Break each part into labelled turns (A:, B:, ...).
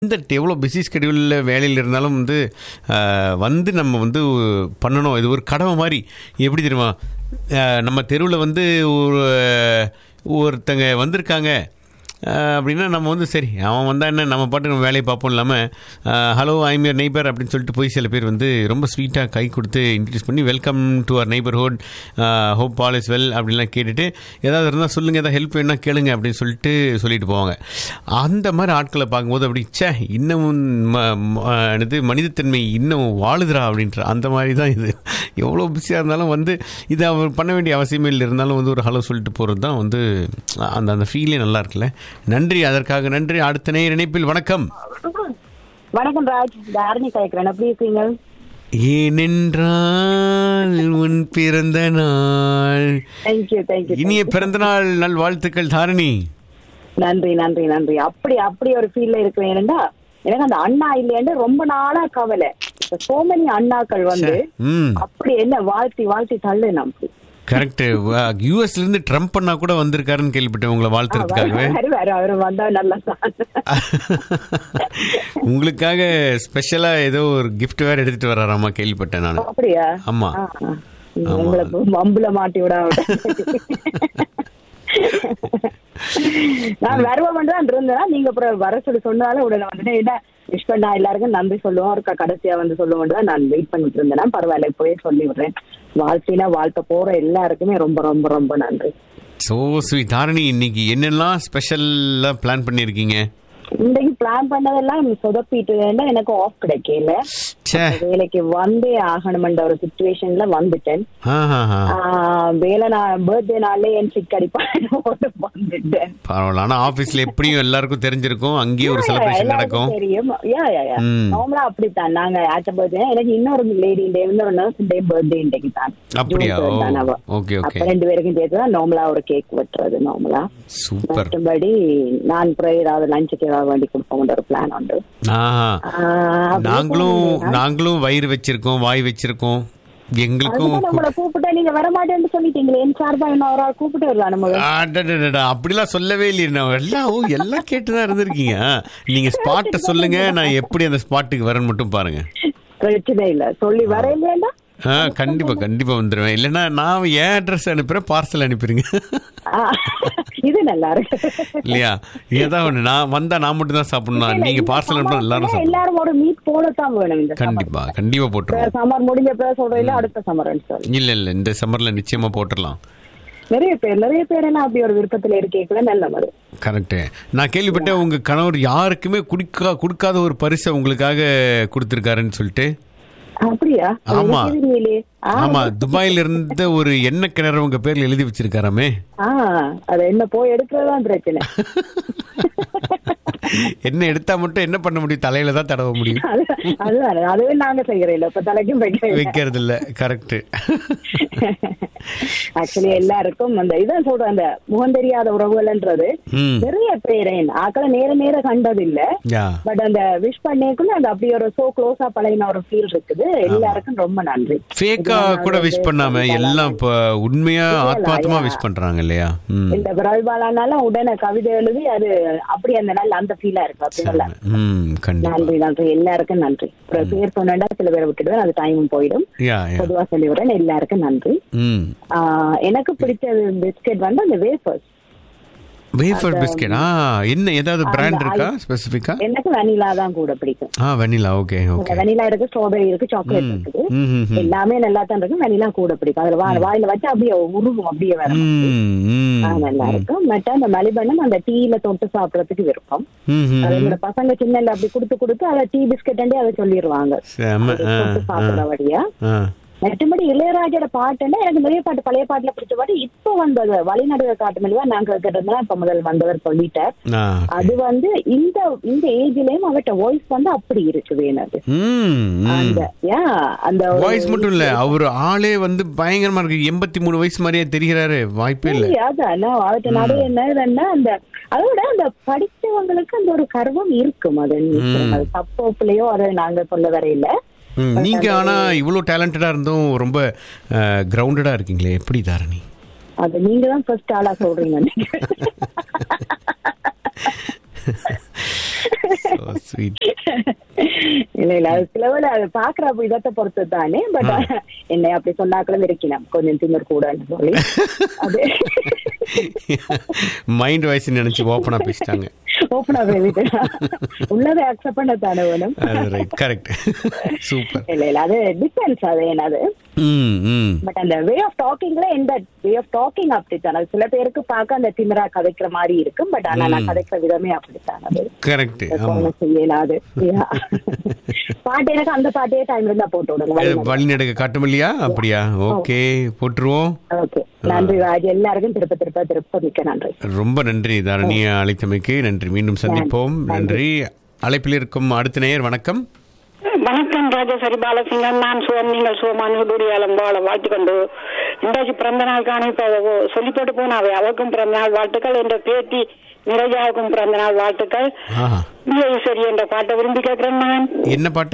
A: இந்த எவ்வளோ பிஸி ஸ்கெடியூலில் வேலையில் இருந்தாலும் வந்து அஹ், வந்து நம்ம வந்து பண்ணணும் இது ஒரு கடமை மாதிரி எப்படி தெரியுமா அஹ், நம்ம தெருவில் வந்து ஒரு ஒருத்தங்க வந்திருக்காங்க அஹ், அப்படின்னா நம்ம வந்து சரி அவன் வந்தா என்ன நம்ம பாட்டு நம்ம வேலையை பார்ப்போம் இல்லாமல் ஹலோ ஐம் யர் நெய்பர் அப்படின்னு சொல்லிட்டு போய் சில பேர் வந்து ரொம்ப ஸ்வீட்டாக கை கொடுத்து இன்ட்ரடியூஸ் பண்ணி வெல்கம் டு அவர் neighbourhood hope all is well அப்படின்லாம் கேட்டுட்டு ஏதாவது இருந்தால் சொல்லுங்கள் ஏதாவது ஹெல்ப் வேணா கேளுங்க அப்படின்னு சொல்லிட்டு சொல்லிட்டு போவாங்க அந்த மாதிரி ஆட்களை பார்க்கும்போது அப்படி ச்சே இன்னமும் ம- ம- இது மனிதத்தன்மை இன்னும் வாழுதுரா அப்படின்ற அந்த மாதிரி தான் இது எவ்வளோ பிஸியாக இருந்தாலும் வந்து இது அவர் பண்ண வேண்டிய அவசியமே இல்லை இருந்தாலும் வந்து ஒரு ஹலோ சொல்லிட்டு போகிறது தான் வந்து அந்த அந்த ஃபீலே நல்லா இருக்குல்ல நன்றி அதற்காக நன்றி அடுத்த நேர இணைப்பில் வணக்கம்
B: வணக்கம் ராஜ் தாரணி கலைக்கிறேன் எப்படி இருக்கீங்க
A: ஏனென்றால் உன் பிறந்த நாள்
B: தேங்க்யூ தேங்க்யூ
A: இனிய பிறந்த நாள் நல் வாழ்த்துக்கள் தாரணி
B: நன்றி நன்றி நன்றி அப்படி அப்படி ஒரு ஃபீல்ல இருக்கிறேன்டா எனக்கு அந்த அண்ணா இல்லையாண்டு ரொம்ப நாளா கவலை இப்ப so many அண்ணாக்கள் வந்து
A: ம்
B: அப்படி என்ன வாழ்த்தி வாழ்த்தி தள்ளு நமக்கு
A: கரெக்ட் யூஎஸ்ல இருந்து ட்ரம்ப் பண்ணா கூட வந்திருக்காருன்னு கேள்விப்பட்டேன் உங்களை வாழ்த்துறதுக்காகவே
B: வருவாரு அவரு வந்தா நல்லா தான்
A: உங்களுக்காக ஸ்பெஷலா ஏதோ ஒரு gift வேற எடுத்துட்டு வர்றாராமா கேள்விப்பட்டேன் நான்
B: அப்படியா
A: ஆமா
B: ஆ, ஆ. உங்களை மம்புல மாட்டி விட நான் வருவோம் தான் இருந்தேன் நீங்க அப்புறம் வர சொல்லி சொன்னாலும் உடனே வந்துட்டு என்ன விஷ் பண்ணா எல்லாருக்கும் நன்றி சொல்லுவோம் இருக்கா கடைசியா வந்து சொல்லுவோம் தான் நான் வெயிட் பண்ணிட்டு இருந்தேன் பரவாயில்ல போய் சொல்லி விடுறேன் வாழ்க்கையில வாழ்த்த போற எல்லாருக்குமே ரொம்ப ரொம்ப ரொம்ப நன்றி
A: சோ ஸ்வீட் தாரணி இன்னைக்கு என்னெல்லாம் ஸ்பெஷல்லா பிளான் பண்ணிருக்கீங்க
B: இன்றைக்கு பிளான் பண்ணதெல்லாம் சொதப்பிட்டு வேண்டாம் எனக்கு ஆஃப் கிடைக்கல
A: ச்சே
B: வேலைக்கு வந்தே ஆகணும்ன்ற ஒரு சுச்சுவேஷன்ல வந்துட்டேன்
A: ஆஹாஹா.
B: ஆஹ் வேலை நான் பர்த்டே நாள்ல என் சிக் அடிப்பான்னு போட்டு வந்துட்டேன்
A: பரவாயில்ல ஆனா ஆபீஸ்ல எப்படியும் எல்லாருக்கும் தெரிஞ்சிருக்கும் அங்கேயே ஒரு செலிப்ரேஷன்
B: எல்லாருக்கும்
A: நடக்கும்
B: தெரியும் யா யா யா
A: ம்.
B: நார்மலா அப்படித்தான் நாங்க ஆச்ச பர்த்டே எனக்கு இன்னொரு லேடி டே இன்னொரு நர்ஸ் டே பர்த்டே இன்றைக்கு தான்
A: அப்படியா?
B: ஜூன் third தான் அவ.
A: Okay, okay.
B: அப்ப ரெண்டு பேருக்கும் சேர்த்து தான் நார்மலா ஒரு கேக் வெட்டுறது நார்மலா
A: சூப்பர்
B: மற்றபடி நான் அப்புறம் ஏதாவது லஞ்சுக்கு ஏதாவது வேண்டி கொடுப்போம்ன்ற ஒரு பிளான் உண்டு
A: ஆஹா
B: ஆஹ் அப்படியே
A: நாங்களும்
B: போனீங்க.
A: நாங்களும் வயிறு வச்சிருக்கோம் வாய் வச்சிருக்கோம் எங்களுக்கும்
B: அதுதான் நம்மள கூப்பிட்டா நீங்க வர மாட்டேன்னு சொல்லிட்டீங்களே என் சார்பா இன்னும் ஒரு ஆள் கூப்பிட்டு வரலாம் நம்ம
A: அடடடடா, அப்படிலாம் சொல்லவே இல்லையே நான் எல்லாம் ஓ, எல்லாம் கேட்டுதான் இருந்திருக்கீங்க ஆ, நீங்க ஸ்பாட்டை சொல்லுங்க நான் எப்படி அந்த ஸ்பாட்டுக்கு வரேன்னு மட்டும் பாருங்க
B: பிரச்சனை இல்ல சொல்லி வர இல்லையா
A: ஆ கண்டிப்பா கண்டிப்பா வந்துடுவேன் இல்லைன்னா நான் என் அட்ரஸ் அனுப்புறேன் பார்சல் அனுப்பிடுங்க
B: இது நல்லா இருக்கு
A: இல்லையா ஏதாவது ஒண்ணு நான் வந்தா நான் மட்டும் தான் சாப்பிடணும் நீங்க பார்சல் அனுப்பினா எல்லாரும் சாப்பிடணும்
B: எல்லாரும் ஒரு மீட் போடத்தான் வேணும் இந்த
A: கண்டிப்பா கண்டிப்பா போட்டுருவோம்
B: சம்மர் முடிஞ்ச பிறகு சொல்றேன் இல்ல அடுத்த சம்மர் சொல்லி
A: இல்ல இல்ல இந்த சம்மர்ல நிச்சயமா போட்டுடலாம்
B: நிறைய பேர் நிறைய பேர் என்ன அப்படி ஒரு விருப்பத்துல இருக்கேக்கல நல்ல மாதிரி
A: கரெக்ட் நான் கேள்விப்பட்டேன் உங்க கணவர் யாருக்குமே குடிக்கா கொடுக்காத ஒரு பரிசை உங்களுக்காக கொடுத்திருக்காருன்னு சொல்லிட்டு
B: அப்படியா அது
A: ஆமா.
B: எனக்கே தெரியலையே. ஆ,
A: ஆமா துபாயில இருந்த ஒரு எண்ணெய் கிணறு உங்க பேர்ல எழுதி வச்சிருக்காராமே
B: ஆ அது என்ன போய் எடுக்கிறதுதான் பிரச்சனை
A: என்ன எடுத்தா மட்டும் என்ன பண்ண முடியும் தலையில தான் தடவ முடியும்
B: அது- அதுதான் அதுவே நாங்க செய்யறோம் இல்ல இப்ப தலைக்கும் வைக்கிறேன்
A: வைக்கிறது இல்ல கரெக்ட்
B: ஆக்சுவலி எல்லாருக்கும் அந்த இதான் சொல்றேன் அந்த முகம் தெரியாத உறவுகள்ன்றது
A: ம்
B: நிறைய பேர் ஆக்களை நேர நேர கண்டது இல்ல
A: யா
B: பட் அந்த விஷ் பண்ணேக்குள்ள அந்த அப்படி ஒரு சோ க்ளோஸா பழகின ஒரு ஃபீல் இருக்குது எல்லாருக்கும் ரொம்ப நன்றி
A: ஃபேக்கா கூட விஷ் பண்ணாம எல்லாம் இப்ப உண்மையா ஆத்மார்த்தமா விஷ் பண்றாங்க இல்லையா ம்
B: இந்த பிரபலானாலும் உடனே கவிதை எழுதி அது அப்படி அந்த நாள் அந்த ஃபீலா இருக்கு அப்படி நல்லா
A: ம் கண்டிப்பா
B: நன்றி நன்றி எல்லாருக்கும் நன்றி அப்புறம் பேர் சொன்னா சில பேரை விட்டுடுவேன் அது டைமும் போயிடும்
A: யா யா
B: பொதுவா சொல்லிவிடுறேன் எல்லாருக்கும் நன்றி
A: ம்
B: ஆஹ் எனக்கு பிடிச்ச பிஸ்கெட் வந்து அந்த வேஃபர்ஸ்
A: வேஃபர் பிஸ்கெட் ஆ என்ன ஏதாவது பிராண்ட் இருக்கா ஸ்பெசிஃபிக்கா
B: எனக்கு வெனிலா தான் கூட பிடிக்கும்
A: ஆ வெனிலா ஓகே ஓகே
B: வெனிலா இருக்கு ஸ்ட்ராபெரி இருக்கு சாக்லேட் இருக்குது
A: ம் ம் ம்
B: எல்லாமே நல்லா தான் இருக்கு வெனிலா கூட பிடிக்கும் அதுல வா- வாயில வச்சு அப்படியே உருகும் அப்படியே வர
A: ம் ம்
B: ஆஹ் நல்லா இருக்கும் மற்ற அந்த மலிபண்ணம் அந்த டீல தொட்டு சாப்பிடறதுக்கு விருப்பம்
A: ம் ம்
B: அது என்னோட பசங்க சின்னல அப்படி கொடுத்து கொடுத்து அதை டீ பிஸ்கெட் அதை சொல்லிடுவாங்க
A: செம
B: அது
A: ஆ
B: தொட்டு சாப்பிடுற வழியா
A: ஆ
B: மற்றபடி இளையராஜோட பாட்டுன்னா எனக்கு நிறைய பாட்டு பழைய பாட்டுல பிடிச்ச பாட்டு இப்ப வந்தது வழிநடுக காட்டு மெலிவா நாங்க கேட்டதுனா இப்ப முதல் வந்தவர் சொல்லிட்டார்
A: ஆ
B: அது வந்து இந்த இந்த ஏஜ்லயும் அவட்ட வாய்ஸ் வந்து அப்படி இருக்குது எனக்கு
A: ம் ம்
B: அந்த யா அந்த ஒரு-
A: வாய்ஸ் மட்டும் இல்ல அவர் ஆளே வந்து பயங்கரமா இருக்கு எண்பத்தி மூணு வயசு மாதிரியே தெரிகிறாரு வாய்ப்பே இல்ல
B: சரி, அதான் நான் அவட்ட நிறைய என்னன்னா அந்த அதோட அந்த படித்தவங்களுக்கு அந்த ஒரு கர்வம் இருக்கும் அது நிச்சயம். அது தப்போப்புலயோ அதை நாங்க சொல்ல வரையில
A: ம், நீங்க ஆனா இவ்வளவு டேலண்டடா இருந்தும் ரொம்ப கிரவுண்டடா இருக்கீங்களே எப்படி தாரணி
B: அது நீங்க தான் ஃபர்ஸ்ட் ஆளா சொல்றீங்க
A: So sweet.
B: இல்ல இல்ல அது சிலவுல அது பாக்குற விதத்தை பொறுத்து தானே பட் என்னை அப்படி சொன்னாக்களும் இருக்கணும் கொஞ்சம் திமிர் கூடன்னு சொல்லி அது
A: மைண்ட் வாய்ஸ் நினைச்சு ஓப்பனா பேசிட்டாங்க
B: ஓப்பனா பேசிட்டேன் உள்ளதை அக்செப்ட் பண்ண தானே வேணும்
A: அது ரைட் கரெக்ட் சூப்பர்
B: இல்ல இல்ல அது டிபெண்ட்ஸ் அது என்னது
A: ம் ம்
B: பட் அந்த வே ஆஃப் டாக்கிங்ல எந்த வே ஆஃப் டாக்கிங் அப்படித்தான் அது சில பேருக்கு பார்க்க அந்த திமிரா கதைக்கிற மாதிரி இருக்கும் பட் ஆனா நான் கதைக்கிற விதமே அப்படித்தான் அது
A: கரெக்ட் ஆமா
B: ஒண்ணும் செய்யலாது Yeah. பாட்டு எனக்கு அந்த பாட்டே டைம் இருந்தா போட்டு விடுங்க
A: வழி நடுக்க காட்டும் இல்லையா அப்படியா ஓகே போட்டுருவோம்
B: ஓகே நன்றி ராஜ் எல்லாருக்கும் திருப்ப திருப்ப திருப்ப மிக்க நன்றி
A: ரொம்ப நன்றி தரணிய அழைத்தமைக்கு நன்றி மீண்டும் சந்திப்போம் நன்றி அழைப்பில் இருக்கும் அடுத்த நேயர் வணக்கம்
C: வணக்கம் ராஜசரி பாலசிங்கன் நான் சுவம் நீங்கள் சுவமான டூடியாலம் வாழ வாழ்த்துக்கொண்டு இன்றைக்கு பிறந்த நாள் காண இப்ப சொல்லி போட்டு போனாவே அவருக்கும் பிறந்த நாள் வாழ்த்துக்கள் என்ற பேத்தி நிரஜாவுக்கும் பிறந்த நாள் வாழ்த்துக்கள்
A: ஆஹா
C: அம்பியேஸ்வரி என்ற பாட்டை விரும்பி கேட்கிறேன் நான்
A: என்ன பாட்டு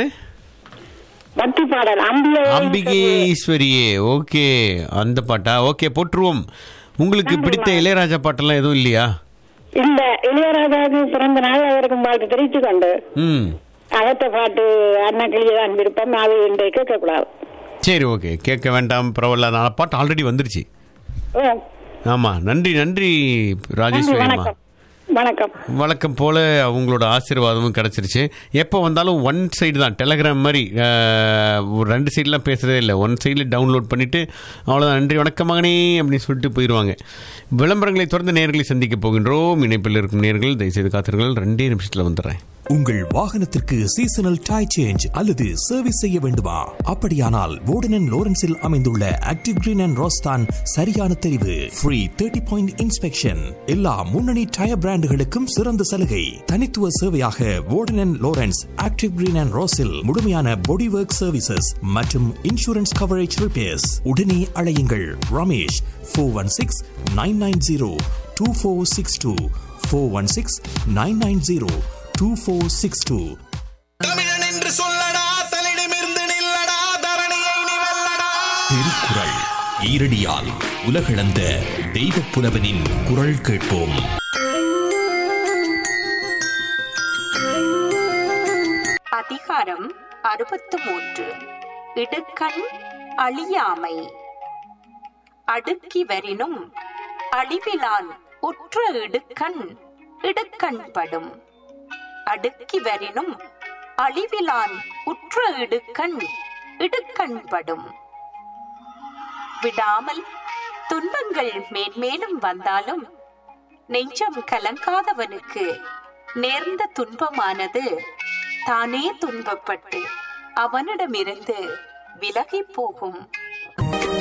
C: பக்தி பாடல் அம்பிகை
A: அம்பிகை ஈஸ்வரியே ஓகே அந்த பாட்டா ஓகே போட்டுருவோம் உங்களுக்கு பிடித்த இளையராஜா பாட்டெல்லாம் எதுவும் இல்லையா
C: இந்த இளையராஜாவுக்கு பிறந்த நாள் அவருக்கும் வாழ்த்து தெரிவித்து கொண்டு
A: ம்
C: அவத்த பாட்டு அண்ணக்கிளியே தான் விருப்பம் அது இன்றைக்கு கேட்கக்கூடாது
A: சரி ஓகே கேட்க வேண்டாம் பரவாயில்ல நான் பாட்டு ஆல்ரெடி வந்துருச்சு
C: ஓ,
A: ஆமா நன்றி நன்றி
C: நன்றி
A: ராஜேஸ்வரி அம்மா
C: வணக்கம் வணக்கம்
A: வழக்கம் போல அவங்களோட ஆசீர்வாதமும் கிடைச்சிருச்சு எப்போ வந்தாலும் ஒன் சைடு தான் டெலகிராம் மாதிரி அஹ், ஒரு ரெண்டு சைட்லாம் பேசுறதே இல்லை ஒன் சைடில் டவுன்லோட் பண்ணிட்டு அவ்வளோதான் நன்றி வணக்கம் மகனே அப்படின்னு சொல்லிட்டு போயிடுவாங்க விளம்பரங்களை தொடர்ந்து நேர்களை சந்திக்க போகின்றோம் இணைப்பில் இருக்கும் நேர்கள் தயவுசெய்து காத்திருங்கள் ரெண்டே நிமிஷத்தில் வந்துடுறேன்
D: உங்கள் வாகனத்திற்கு சீசனல் டை சேஞ்ச் அல்லது சர்வீஸ் செய்ய வேண்டுமா அப்படியானால் வோர்டன் லோரன்ஸில் அமைந்துள்ள ஆக்டிவ் கிரீன் அண்ட் ரோஸ்தான் சரியான தெரிவு ஃப்ரீ தேர்ட்டி பாயிண்ட் இன்ஸ்பெக்ஷன் எல்லா முன்னணி டயர் பிராண்டுகளுக்கும் சிறந்த சலுகை தனித்துவ சேவையாக வோர்டன் லோரன்ஸ் ஆக்டிவ் கிரீன் அண்ட் ரோஸில் முழுமையான பாடி ஒர்க் சர்வீசஸ் மற்றும் இன்சூரன்ஸ் கவரேஜ் ரிப்பேர்ஸ் உடனே அழையுங்கள் Ramesh four one six nine nine zero two four six two four one six nine nine zero two four six two
E: தமிழன் என்று சொல்லடா தலிடமிருந்து நில்லடா தரணியை நீ வெல்லடா
D: திருக்குறள் ஈரடியால் உலகளந்த தெய்வ புலவனின் குரல் கேட்போம்
F: அதிகாரம் அறுபத்து மூன்று இடுக்கண் அழியாமை அடுக்கி வரினும் அழிவிலான் உற்ற இடுக்கண் இடுக்கண்படும் அடுக்கி வரினும் அழிவிலான் உற்ற இடுக்கண் இடுக்கண்படும் விடாமல் துன்பங்கள் மேன்மேலும் வந்தாலும் நெஞ்சம் கலங்காதவனுக்கு நேர்ந்த துன்பமானது தானே துன்பப்பட்டு அவனிடமிருந்து விலகிப் போகும்